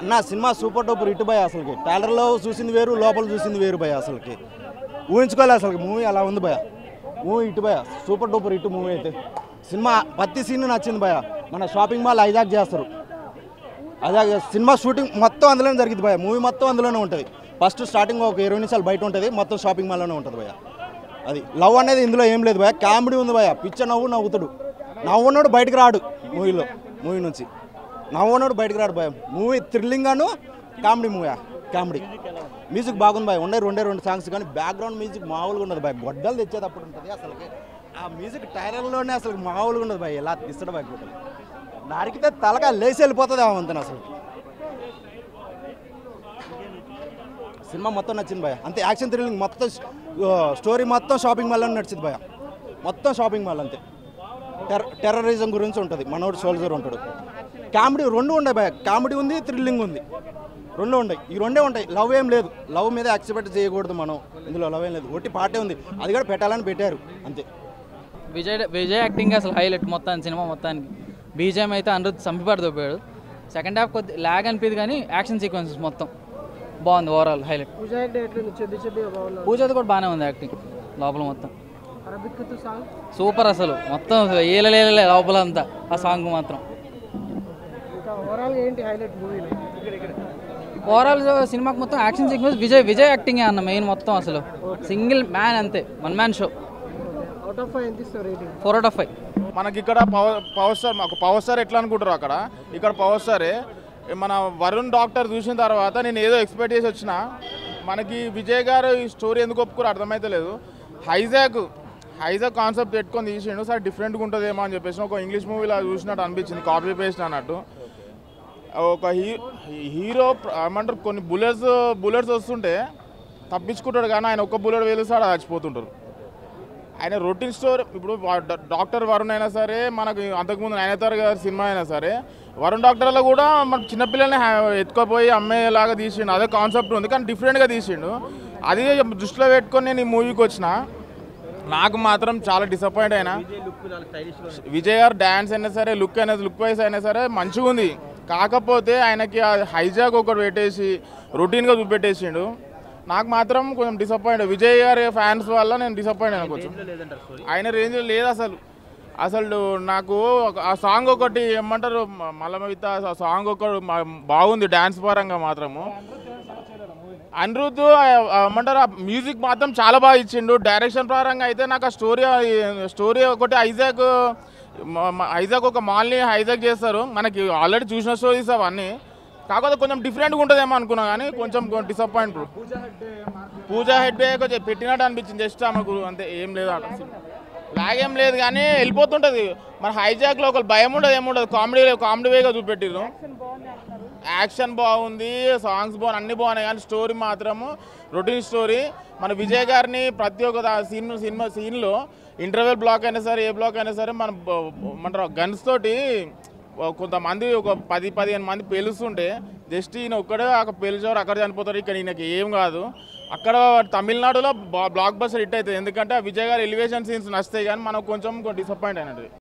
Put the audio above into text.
అన్న cinema super duper ఇటు భయ అసలుకి ట్రైలర్లో చూసింది వేరు లోపల చూసింది వేరు భయ అసలుకి ఊహించుకోలే అసలు మూవీ అలా ఉంది భయ మూవీ ఇటు భయ సూపర్ డూపర్ ఇటు మూవీ అయితే సినిమా ప్రతి సీన్ నచ్చింది భయ మన షాపింగ్ మాల్ హైజాక్ చేస్తారు అదే సినిమా షూటింగ్ మొత్తం అందులోనే జరిగింది భయ మూవీ మొత్తం అందులోనే ఉంటుంది ఫస్ట్ స్టార్టింగ్ ఒక ఇరవై నిమిషాలు బయట ఉంటుంది మొత్తం షాపింగ్ మాల్లోనే ఉంటుంది భయ అది లవ్ అనేది ఇందులో ఏం లేదు భయ కామెడీ ఉంది భయ పిచ్చ నవ్వు నవ్వుతాడు నవ్వున్నాడు బయటకు రాడు మూవీలో మూవీ నుంచి నవ్వున్నాడు బయటకు రాడు భయ మూవీ థ్రిల్లింగ్ గాను కామెడీ మూవీ కామెడీ మ్యూజిక్ బాగుంది భయ ఉండే రెండే రెండు సాంగ్స్ కానీ బ్యాక్గ్రౌండ్ మ్యూజిక్ మామూలుగా ఉండదు భయ గొడ్డలు తెచ్చేటప్పుడు ఉంటుంది అసలుకి ఆ మ్యూజిక్ టైలర్లోనే అసలు మామూలుగా ఉండదు భయ ఎలా తీస్తాడు భయ గొడ్డలు నరికితే తలగా లేచి వెళ్ళిపోతుంది ఆ వంతన అసలు సినిమా మొత్తం నచ్చింది భయ అంతే యాక్షన్ థ్రిల్లింగ్ మొత్తం స్టోరీ మొత్తం షాపింగ్ మాల్లో నడిచింది భయ మొత్తం షాపింగ్ మాల్ అంతే టెర్ టెర్రరిజం గురించి ఉంటుంది మనోడు సోల్జర్ ఉంటాడు కామెడీ రెండు ఉన్నాయి భయ కామెడీ ఉంది థ్రిల్లింగ్ ఉంది రెండు ఉన్నాయి ఈ రెండే ఉంటాయి లవ్ ఏం లేదు లవ్ మీద యాక్సెప్ట్ చేయకూడదు మనం ఇందులో లవ్ ఏం లేదు ఒట్టి పాటే ఉంది అది కూడా పెట్టాలని పెట్టారు అంతే విజయ్ విజయ్ యాక్టింగ్ అసలు హైలైట్ మొత్తానికి సినిమా మొత్తానికి బీజేఎం అయితే అనిరుద్ సంపిపాడు దొబ్బాడు సెకండ్ హాఫ్ కొద్ది ల్యాగ్ అనిపింది కానీ యాక్షన్ సీక్వెన్సెస్ మొత్తం బాగుంది ఓవరాల్ హైలైట్ పూజా హెగ్డే ఎట్లుంది చెద్ది చెద్దిగా బాగున్నారు పూజది కూడా బాగానే ఉంది యాక్టింగ్ లోపల మొత్తం అరబిక్ కుతు సాంగ్ సూపర్ అసలు మొత్తం ఏలలేలే లోపల అంతా ఆ సాంగ్ మాత్రం ఇంకా ఓవరాల్ ఏంటి హైలైట్ మూవీలో ఓవరాల్ సినిమాకి మొత్తం action sequence Vijay Vijay acting అన్న మెయిన్ మొత్తం అసలు సింగిల్ మ్యాన్ అంతే one man show out of five ఎంత ఇస్తారు rating four out of five మనకి ఇక్కడ పవర్ పవర్ స్టార్ మాకు పవర్ స్టార్ ఎట్లా అనుకుంటారు అక్కడ ఇక్కడ పవర్ స్టారే మన వరుణ్ డాక్టర్ చూసిన తర్వాత నేను ఏదో ఎక్స్పెక్ట్ చేసి వచ్చిన మనకి విజయ్ గారు ఈ స్టోరీ ఎందుకు ఒప్పుకోరు అర్థమైతే లేదు హైజాక్ హైజాక్ కాన్సెప్ట్ పెట్టుకొని తీసిండు సార్ డిఫరెంట్గా ఉంటుందేమో అని చెప్పేసి ఒక ఇంగ్లీష్ మూవీలో చూసినట్టు అనిపించింది కాపీ పేస్ట్ అన్నట్టు ఒక హీ హీరో ప్ర- ఏమంటారు కొన్ని బుల్లెట్స్ బుల్లెట్స్ వస్తుంటే తప్పించుకుంటాడు కానీ ఆయన ఒక్క బుల్లెట్ వేలుస్తాడు చచ్చిపోతుంటారు ఆయన రొటీన్ స్టోర్ ఇప్పుడు వా- డా- డాక్టర్ వరుణ్ అయినా సరే మనకు అంతకుముందు నయనతార గారి సినిమా అయినా సరే వరుణ్ డాక్టర్లో కూడా మన చిన్నపిల్లల్ని హ్యా- ఎత్తుకుపోయి అమ్మేలాగా తీసిండు అదే కాన్సెప్ట్ ఉంది కానీ డిఫరెంట్గా తీసిండు అది దృష్టిలో పెట్టుకొని నేను ఈ మూవీకి వచ్చిన నాకు మాత్రం చాలా డిసప్పాయింట్ అయినా విజయ్ గారు డ్యాన్స్ అయినా సరే లుక్ అయినా లుక్ వైజ్ అయినా సరే మంచిగా ఉంది కాకపోతే ఆయనకి ఆ హైజాక్ ఒకటి పెట్టేసి రొటీన్గా చూపెట్టేసిండు నాకు మాత్రం కొంచెం డిసప్పాయింట్ విజయ్ గారి ఫ్యాన్స్ వల్ల నేను డిసప్పాయింట్ అయినా కొంచెం ఆయన రేంజ్ లేదు అసలు అసలు నాకు ఒక- ఆ సాంగ్ ఒకటి ఏమంటారు మ- మల్లమిత ఆ సాంగ్ ఒకటి మా- బాగుంది డ్యాన్స్ పరంగా మాత్రము అనిరుద్ధ్ ఆ- ఆ ఏమంటారు ఆ మ్యూజిక్ మాత్రం చాలా బాగా ఇచ్చిండు డైరెక్షన్ పరంగా అయితే నాకు ఆ స్టోరీ స్టోరీ ఒకటి ఐజాక్ మ- మ- ఐజాక్ ఒక మాల్ని హైజాక్ చేస్తారు మనకి ఆల్రెడీ చూసిన స్టోరీస్ అవన్నీ కాకపోతే కొంచెం డిఫరెంట్గా ఉంటుందేమో అనుకున్నా కానీ కొంచెం డిసప్పాయింట్ పూజా హెడ్ కొంచెం పెట్టినట్టు అనిపించింది జస్ట్ ఆమెకు అంతే ఏం లేదు అక్కడ లాగ్ ఏం లేదు కానీ వెళ్ళిపోతుంటుంది మన హైజాక్లో ఒక భయం ఉండదు ఏముండదు కామెడీ కామెడీ వేగా చూపెట్టిరు యాక్షన్ బాగుంది సాంగ్స్ బాగున్నాయి అన్ని బాగున్నాయి కానీ స్టోరీ మాత్రము రొటీన్ స్టోరీ మన విజయ్ గారిని ప్రతి ఒక్క దా- సీన్ సినిమా సీన్లో ఇంటర్వెల్ బ్లాక్ అయినా సరే ఏ బ్లాక్ అయినా సరే మన మన గన్స్ తోటి కొంతమంది ఒక పది పదిహేను మంది పేలుస్తుంటే జస్ట్ ఈయన ఒక్కడే అక్కడ పేల్చేవారు అక్కడ చనిపోతారు ఇక్కడ ఈయనకి ఏం కాదు అక్కడ తమిళనాడులో బ్లాక్ బస్టర్ హిట్ అవుతుంది ఎందుకంటే ఆ విజయ్ గారి ఎలివేషన్ సీన్స్ నచ్చుతాయి కానీ మనకు కొంచెం డిసప్పాయింట్ అయినట్టు